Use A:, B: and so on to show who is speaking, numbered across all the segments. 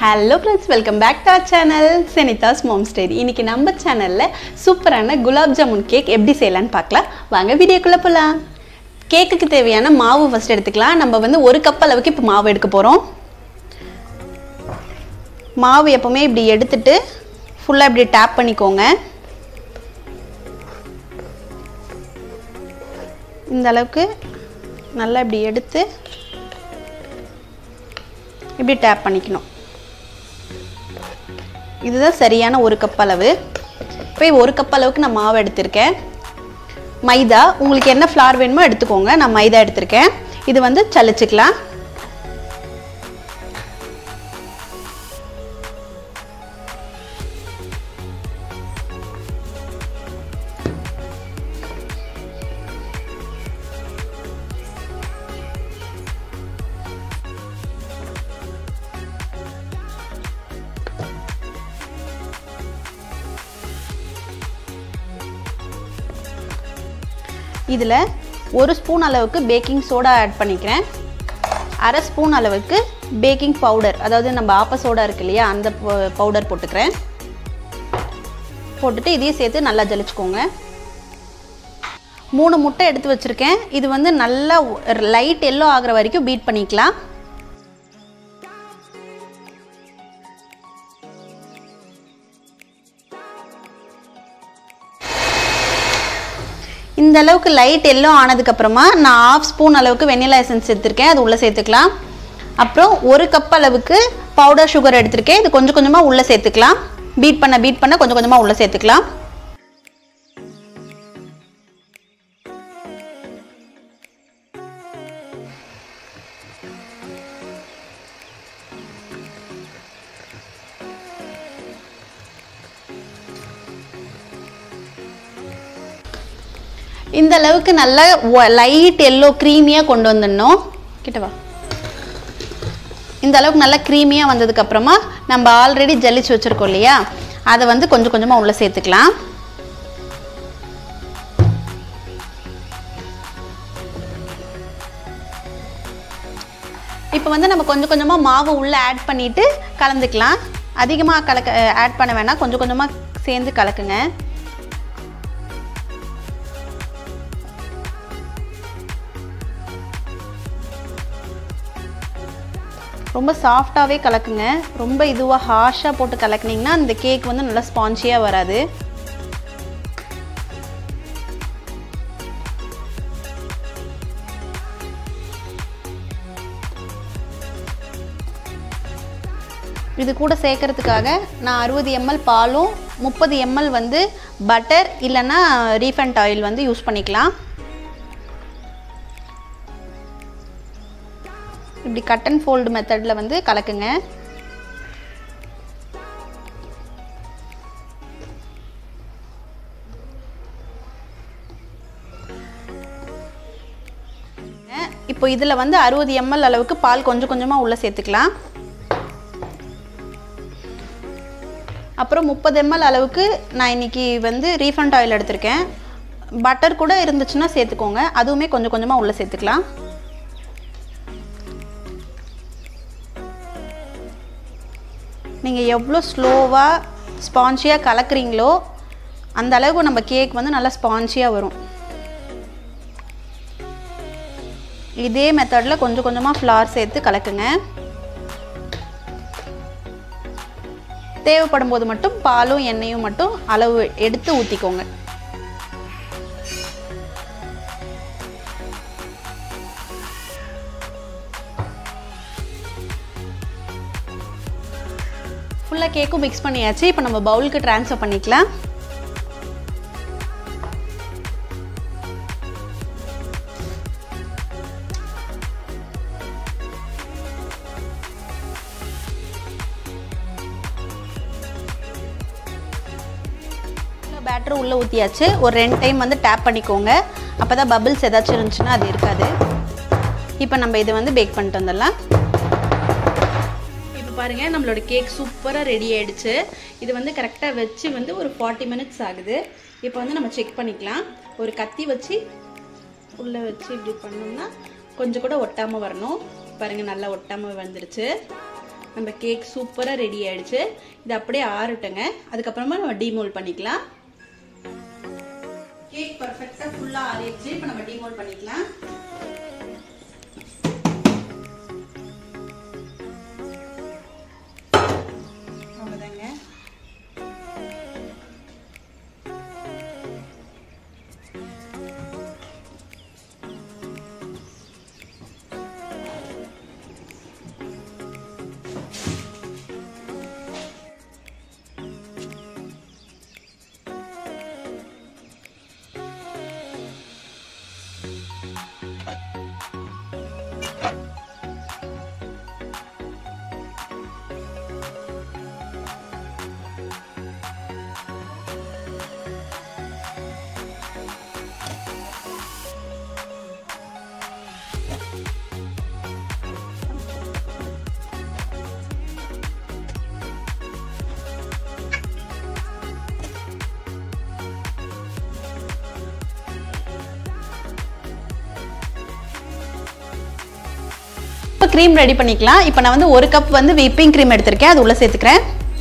A: Hello friends welcome back to our channel Senitha's mom story இன்னைக்கு நம்ம சேனலில் சூப்பரான குலாப் ஜாமுன் கேக் எப்படி செய்யலான்னு பார்க்கலாம் வாங்க வீடியோக்குள்ளே போகலாம் கேக்குக்கு தேவையான மாவு ஃபஸ்ட் எடுத்துக்கலாம் நம்ம வந்து ஒரு கப் அளவுக்கு இப்போ மாவு எடுக்க போகிறோம் மாவு எப்போவுமே இப்படி எடுத்துட்டு ஃபுல்லாக இப்படி டேப் பண்ணிக்கோங்க இந்த அளவுக்கு நல்லா இப்படி எடுத்து இப்படி டேப் பண்ணிக்கணும் இதுதான் சரியான ஒரு கப் அளவு இப்போ ஒரு கப் அளவுக்கு நான் மாவு எடுத்திருக்கேன் மைதா உங்களுக்கு என்ன ஃப்ளார் வேணுமோ எடுத்துக்கோங்க நான் மைதா எடுத்திருக்கேன் இது வந்து சலிச்சுக்கலாம் இதில் ஒரு ஸ்பூன் அளவுக்கு பேக்கிங் சோடா ஆட் பண்ணிக்கிறேன் அரை ஸ்பூன் அளவுக்கு பேக்கிங் பவுடர் அதாவது நம்ம ஆப்ப சோடா இருக்கு இல்லையா அந்த பவுடர் போட்டுக்கிறேன் போட்டுட்டு இதையும் சேர்த்து நல்லா ஜலிச்சுக்கோங்க மூணு முட்டை எடுத்து வச்சுருக்கேன் இது வந்து நல்லா லைட் எல்லோ ஆகிற வரைக்கும் பீட் பண்ணிக்கலாம் இந்த அளவுக்கு லைட் எல்லோ ஆனதுக்கப்புறமா நான் ஆஃப் ஸ்பூன் அளவுக்கு வெண்ணிலா எசன்ஸ் எடுத்திருக்கேன் அது உள்ளே சேர்த்துக்கலாம் அப்புறம் ஒரு கப் அளவுக்கு பவுடர் சுகர் எடுத்திருக்கேன் இது கொஞ்சம் கொஞ்சமாக உள்ளே சேர்த்துக்கலாம் பீட் பண்ண பீட் பண்ண கொஞ்சம் கொஞ்சமாக உள்ளே சேர்த்துக்கலாம் இந்த அளவுக்கு நல்லா லைட் எல்லோ க்ரீமியாக கொண்டு வந்துடணும் கிட்டவா இந்த அளவுக்கு நல்லா க்ரீமியாக வந்ததுக்கப்புறமா நம்ம ஆல்ரெடி ஜல்லிச்சு வச்சுருக்கோம் இல்லையா அதை வந்து கொஞ்சம் கொஞ்சமாக உள்ளே சேர்த்துக்கலாம் இப்போ வந்து நம்ம கொஞ்சம் கொஞ்சமாக மாவு உள்ளே ஆட் பண்ணிவிட்டு கலந்துக்கலாம் அதிகமாக கலக்க ஆட் பண்ண வேணாம் கொஞ்சம் கொஞ்சமாக சேர்ந்து கலக்குங்க ரொம்ப சாஃப்டாகவே கலக்குங்க ரொம்ப இதுவாக ஹாஷாக போட்டு கலக்குனிங்கன்னா அந்த கேக் வந்து நல்லா ஸ்பான்ச்சியாக வராது இது கூட சேர்க்கறதுக்காக நான் அறுபது எம்எல் பாலும் முப்பது எம்எல் வந்து பட்டர் இல்லைன்னா ரீஃபண்ட் ஆயில் வந்து யூஸ் பண்ணிக்கலாம் இப்படி கட் அண்ட் ஃபோல்டு மெத்தடில் வந்து கலக்குங்க இப்போ இதில் வந்து அறுபது எம்எல் அளவுக்கு பால் கொஞ்சம் கொஞ்சமாக உள்ளே சேர்த்துக்கலாம் அப்புறம் முப்பது எம்எல் அளவுக்கு நான் இன்னைக்கு வந்து ரீஃபண்ட் ஆயில் எடுத்திருக்கேன் பட்டர் கூட இருந்துச்சுன்னா சேர்த்துக்கோங்க அதுவுமே கொஞ்சம் கொஞ்சமாக உள்ளே சேர்த்துக்கலாம் நீங்கள் எவ்வளோ ஸ்லோவாக ஸ்பான்ச்சியாக கலக்குறீங்களோ அந்த அளவுக்கு நம்ம கேக் வந்து நல்லா ஸ்பான்ச்சியாக வரும் இதே மெத்தடில் கொஞ்சம் கொஞ்சமாக ஃப்ளார் சேர்த்து கலக்குங்க தேவைப்படும் போது மட்டும் பாலும் எண்ணெயும் மட்டும் அளவு எடுத்து ஊற்றிக்கோங்க ஃபுல்லாக கேக்கும் மிக்ஸ் பண்ணியாச்சு இப்போ நம்ம பவுலுக்கு ட்ரான்ஸ்ஃபர் பண்ணிக்கலாம் பேட்டர் உள்ளே ஊற்றியாச்சு ஒரு ரெண்டு டைம் வந்து டேப் பண்ணிக்கோங்க அப்போ தான் பபிள்ஸ் ஏதாச்சும் இருந்துச்சுன்னா அது இருக்காது இப்போ நம்ம இதை வந்து பேக் பண்ணிட்டு வந்துடலாம் பாருங்க நம்மளோட கேக் சூப்பராக ரெடி ஆயிடுச்சு இது வந்து கரெக்டாக வச்சு வந்து ஒரு ஃபார்ட்டி மினிட்ஸ் ஆகுது இப்போ வந்து நம்ம செக் பண்ணிக்கலாம் ஒரு கத்தி வச்சு உள்ளே வச்சு இப்படி பண்ணோம்னா கொஞ்சம் கூட ஒட்டாமல் வரணும் பாருங்க நல்லா ஒட்டாமல் வந்துருச்சு நம்ம கேக் சூப்பராக ரெடி ஆயிடுச்சு இது அப்படியே ஆறட்டுங்க அதுக்கப்புறமா நம்ம டீமோல் பண்ணிக்கலாம் கேக் பர்ஃபெக்டாக ஃபுல்லாக ஆறிடுச்சு இப்போ நம்ம டீமோல் பண்ணிக்கலாம் அவ்வளோதாங்க இப்போ க்ரீம் ரெடி பண்ணிக்கலாம் இப்போ நான் வந்து ஒரு கப் வந்து விப்பிங் க்ரீம் எடுத்திருக்கேன் அது உள்ளே சேர்த்துக்கிறேன்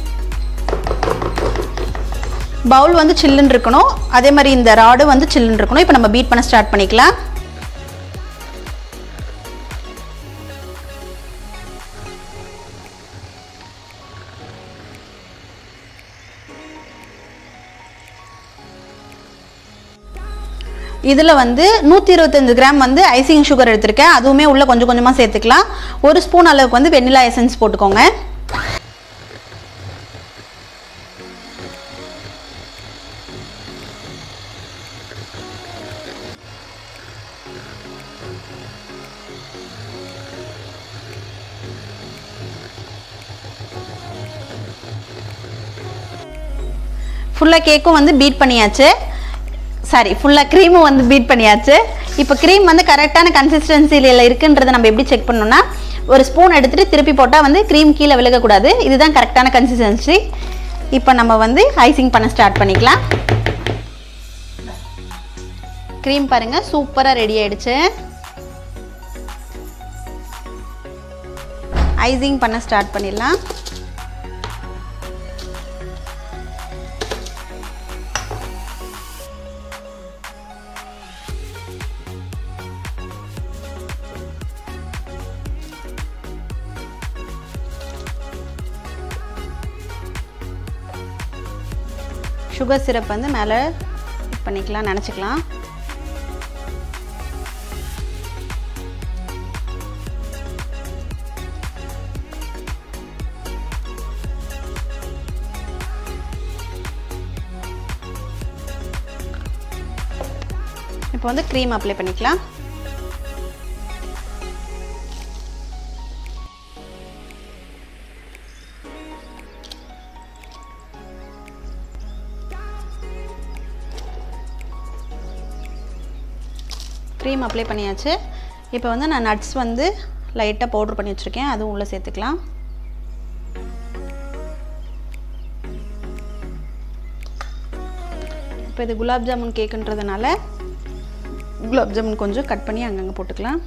A: பவுல் வந்து சில்லுன்னு இருக்கணும் அதே மாதிரி இந்த ராடு வந்து சில்லுன்னு இருக்கணும் இப்போ நம்ம பீட் பண்ண ஸ்டார்ட் பண்ணிக்கலாம் இதில் வந்து நூற்றி இருபத்தஞ்சு கிராம் வந்து ஐசிங் சுகர் எடுத்திருக்கேன் அதுவுமே உள்ளே கொஞ்சம் கொஞ்சமாக சேர்த்துக்கலாம் ஒரு ஸ்பூன் அளவுக்கு வந்து வெண்ணிலா எசன்ஸ் போட்டுக்கோங்க ஃபுல்லாக கேக்கும் வந்து பீட் பண்ணியாச்சு சாரி ஃபுல்லாக க்ரீமும் வந்து பீட் பண்ணியாச்சு இப்போ க்ரீம் வந்து கரெக்டான கன்சிஸ்டன்சியில் இருக்குன்றதை நம்ம எப்படி செக் பண்ணணும்னா ஒரு ஸ்பூன் எடுத்துகிட்டு திருப்பி போட்டால் வந்து க்ரீம் கீழே விலகக்கூடாது இதுதான் கரெக்டான கன்சிஸ்டன்சி இப்போ நம்ம வந்து ஐசிங் பண்ண ஸ்டார்ட் பண்ணிக்கலாம் க்ரீம் பாருங்கள் சூப்பராக ரெடி ஆயிடுச்சு ஐசிங் பண்ண ஸ்டார்ட் பண்ணிடலாம் சுகர் சிரப் வந்து மேலே பண்ணிக்கலாம் நினச்சிக்கலாம் இப்போ வந்து க்ரீம் அப்ளை பண்ணிக்கலாம் க்ரீம் அப்ளை பண்ணியாச்சு இப்போ வந்து நான் நட்ஸ் வந்து லைட்டாக பவுட்ரு பண்ணி வச்சுருக்கேன் அதுவும் உள்ளே சேர்த்துக்கலாம் இப்போ இது குலாப் ஜாமுன் கேக்குன்றதுனால குலாப் ஜாமுன் கொஞ்சம் கட் பண்ணி அங்கங்கே போட்டுக்கலாம்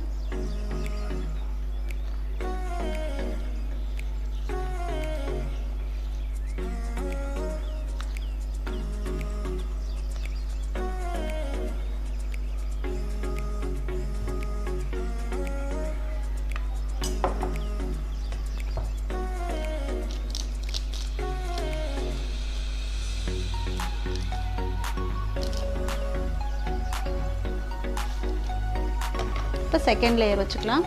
A: இப்போ செகண்ட் லேயர் வச்சுக்கலாம்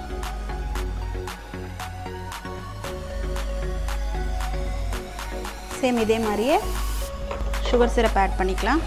A: சேம் இதே மாதிரியே சுகர் சிரப் ஆட் பண்ணிக்கலாம்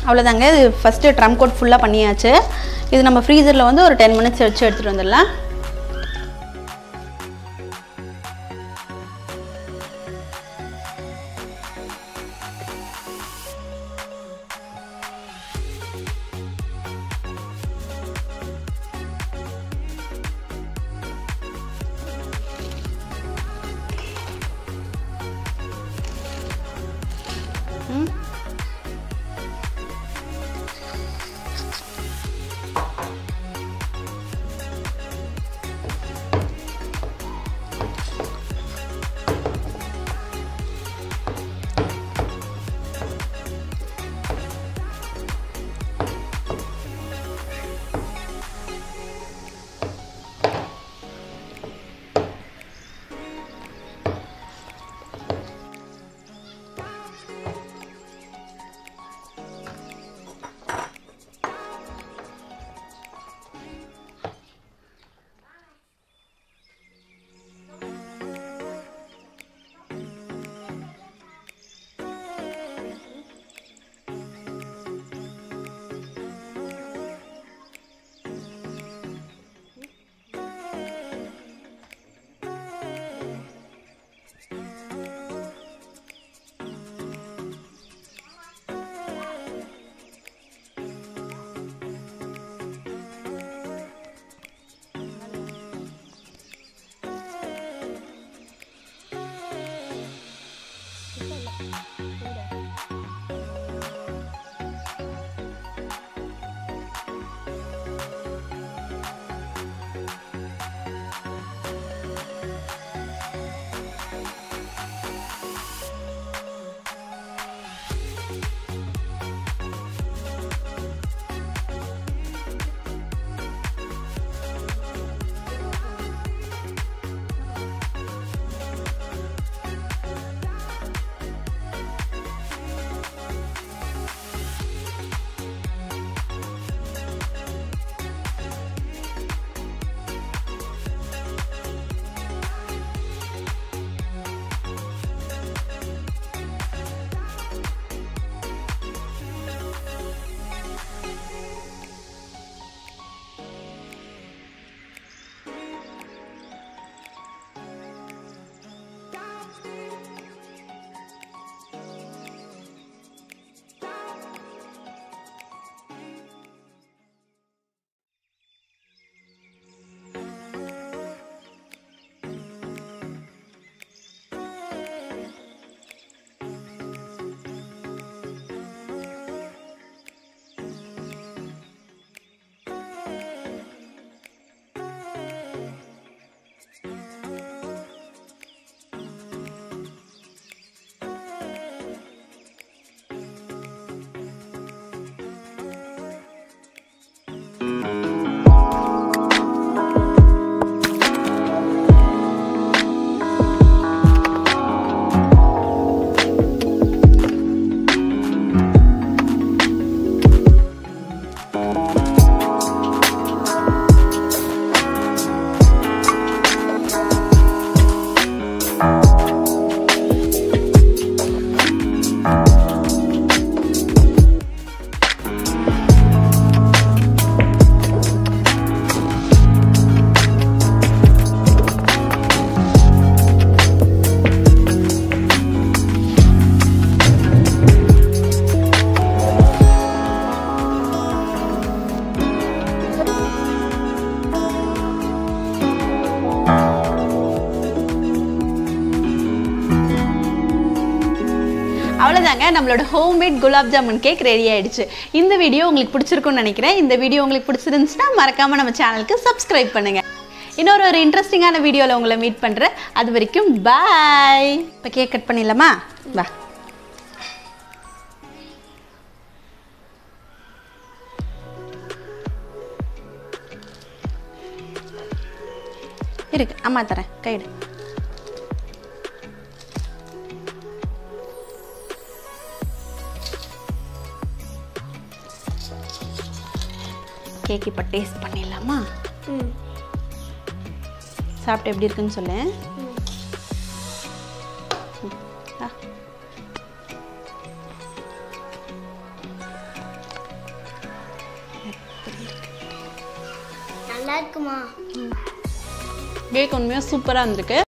A: அவ்வளோதாங்க இது ஃபஸ்ட்டு ட்ரம் கோட் ஃபுல்லாக பண்ணியாச்சு இது நம்ம ஃப்ரீசரில் வந்து ஒரு டென் மினிட்ஸ் வச்சு எடுத்துகிட்டு வந்துடலாம் அவ்வளோதாங்க நம்மளோட homemade gulab jamun cake ready ஆயிடுச்சு இந்த வீடியோ உங்களுக்கு பிடிச்சிருக்கும்னு நினைக்கிறேன் இந்த வீடியோ உங்களுக்கு பிடிச்சிருந்துச்சுன்னா மறக்காம நம்ம சேனலுக்கு சப்ஸ்கிரைப் பண்ணுங்க இன்னொரு ஒரு இன்ட்ரெஸ்டிங்கான வீடியோவில் உங்களை மீட் பண்ணுறேன் அது வரைக்கும் பாய் இப்போ கேக் கட் பண்ணிடலாமா வா இருக்கு அம்மா தரேன் கைடு கேக் இப்போ டேஸ்ட் பண்ணிடலாமா
B: ம்
A: சாப்பிட்டு எப்படி இருக்குன்னு சொல்லு
B: ம்
A: ஆ.
B: நல்லா இருக்குமா
A: கேக் உண்மையாக சூப்பராக இருந்திருக்கு